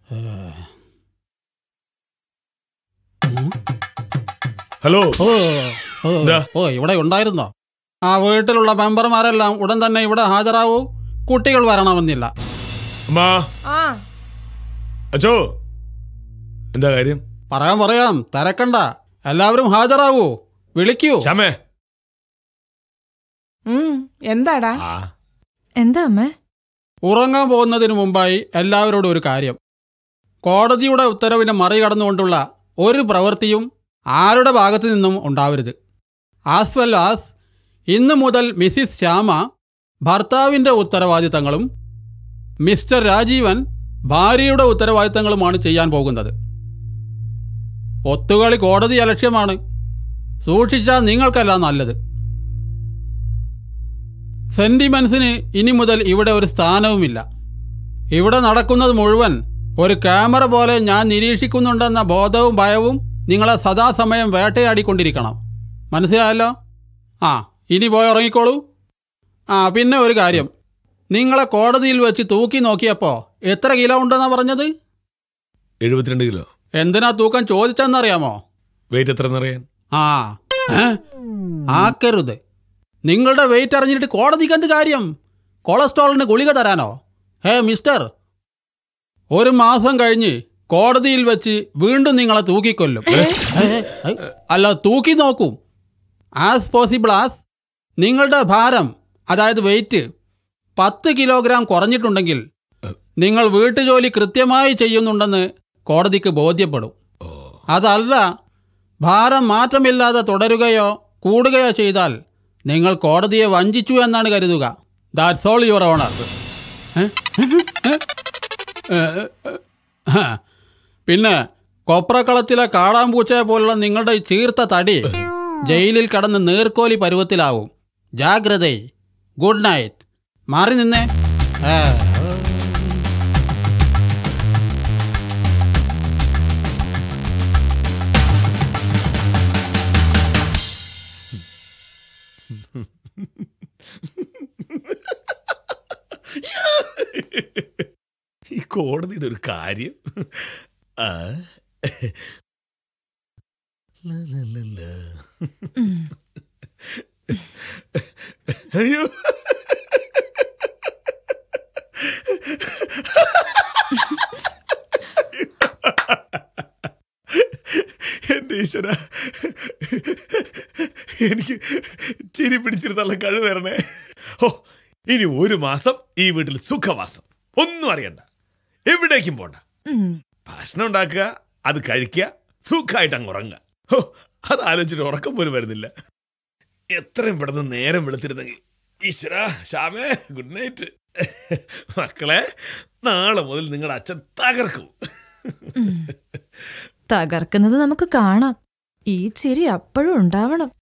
Hello ഓ ഓ, എന്താ? ഓ ഇവിടെ ഉണ്ടായിരുന്നോ ആ വീട്ടിലുള്ള മെമ്പർമാരെല്ലാം ഉടൻ തന്നെ ഇവിടെ ഹാജരാവൂ കുട്ടികൾ വരണമെന്നില്ല അമ്മാ ആ അച്ചോ എന്താ കാര്യം പറയാൻ പറയാം തിരക്കണ്ട എല്ലാവരും ഹാജരാവൂ വിളിക്കൂ ശ്യാമേ ഉം എന്താടാ ആ എന്താ അമ്മേ ഉറങ്ങാൻ പോകുന്നതിന് മുമ്പായി എല്ലാവരോടും ഒരു കാര്യം കോടതിയുടെ ഉത്തരവിനെ മറികടന്നുകൊണ്ടുള്ള ഒരു പ്രവൃത്തിയും ആരുടെ ഭാഗത്തു നിന്നും ഉണ്ടാവരുത് ആസ് വെൽ ആസ് ഇന്ന് മുതൽ മിസ്സിസ് ശ്യാമ ഭർത്താവിൻ്റെ ഉത്തരവാദിത്തങ്ങളും മിസ്റ്റർ രാജീവൻ ഭാര്യയുടെ ഉത്തരവാദിത്തങ്ങളുമാണ് ചെയ്യാൻ പോകുന്നത് ഒത്തുകളി കോടതി അലക്ഷ്യമാണ് സൂക്ഷിച്ചാൽ നിങ്ങൾക്കല്ല നല്ലത് സെന്റിമെന്റ്സിന് ഇനി മുതൽ ഇവിടെ ഒരു സ്ഥാനവുമില്ല ഇവിടെ നടക്കുന്നത് മുഴുവൻ ഒരു ക്യാമറ പോലെ ഞാൻ നിരീക്ഷിക്കുന്നുണ്ടെന്ന ബോധവും ഭയവും നിങ്ങളെ സദാസമയം വേട്ടയാടിക്കൊണ്ടിരിക്കണം മനസ്സിലായല്ലോ ആ ഇനി പോയി ഉറങ്ങിക്കോളൂ ആ പിന്നെ ഒരു കാര്യം നിങ്ങളെ കോടതിയിൽ വെച്ച് തൂക്കി നോക്കിയപ്പോ എത്ര കിലോ ഉണ്ടെന്നാ പറഞ്ഞത് എഴുപത്തിരണ്ട് കിലോ എന്തിനാ തൂക്കം ചോദിച്ചെന്നറിയാമോ വെയിറ്റ് എത്ര എന്നറിയാൻ ആ ഏ? ആക്കരുത് നിങ്ങളുടെ വെയിറ്റ് അറിഞ്ഞിട്ട് കോടതിക്ക് എന്ത് കാര്യം കൊളസ്ട്രോളിന് ഗുളിക തരാനോ ഹേ മിസ്റ്റർ ഒരു മാസം കഴിഞ്ഞ് കോടതിയിൽ വെച്ച് വീണ്ടും നിങ്ങളെ തൂക്കിക്കൊല്ലും ഏ, ഏ, അല്ല തൂക്കി നോക്കും ആസ് പോസിബിൾ ആസ് നിങ്ങളുടെ ഭാരം അതായത് വെയിറ്റ് പത്ത് കിലോഗ്രാം കുറഞ്ഞിട്ടുണ്ടെങ്കിൽ നിങ്ങൾ വീട്ടുജോലി കൃത്യമായി ചെയ്യുന്നുണ്ടെന്ന് കോടതിക്ക് ബോധ്യപ്പെടും അതല്ല ഭാരം മാറ്റമില്ലാതെ തുടരുകയോ കൂടുകയോ ചെയ്താൽ നിങ്ങൾ കോടതിയെ വഞ്ചിച്ചു എന്നാണ് കരുതുക ദാറ്റ്സ് ഓൾ യുവർ ഓണർ പിന്നെ കൊപ്രക്കളത്തിലെ കാടാമ്പൂച്ചയെ പോലുള്ള നിങ്ങളുടെ ഈ ചീർത്ത തടി ജയിലിൽ കടന്ന് നീർക്കോലി പരുവത്തിലാവും ജാഗ്രതേ ഗുഡ് നൈറ്റ് മാറി നിന്നേ ആ. ഈ കോടതിയുടെ ഒരു കാര്യം ആ ല, ല, ല, ല. അയ്യോ എന്റെ ഈശ്വര എനിക്ക് ചിരി പിടിച്ചിരുന്നുള്ള കഴിവ് തരണേ ഓ ഇനി ഒരു മാസം ഈ വീട്ടിൽ സുഖവാസം ഒന്നും അറിയണ്ട എവിടേക്കും പോണ്ട ഉം. ഭക്ഷണം ഉണ്ടാക്കുക അത് കഴിക്കുക സുഖമായിട്ട് അങ്ങ് ഉറങ്ങുക ഹോ അത് ആലോചിച്ചിട്ട് ഉറക്കം പോലും വരുന്നില്ല എത്രയും പെട്ടെന്ന് നേരം വെളുത്തിരുന്നെങ്കിൽ ഈശ്വര ശ്യാമേ ഗുഡ് നൈറ്റ് മക്കളെ നാളെ മുതൽ നിങ്ങളുടെ അച്ഛൻ തകർക്കും ഉം. തകർക്കുന്നത് നമുക്ക് കാണാം ഈ ചിരി അപ്പോഴും ഉണ്ടാവണം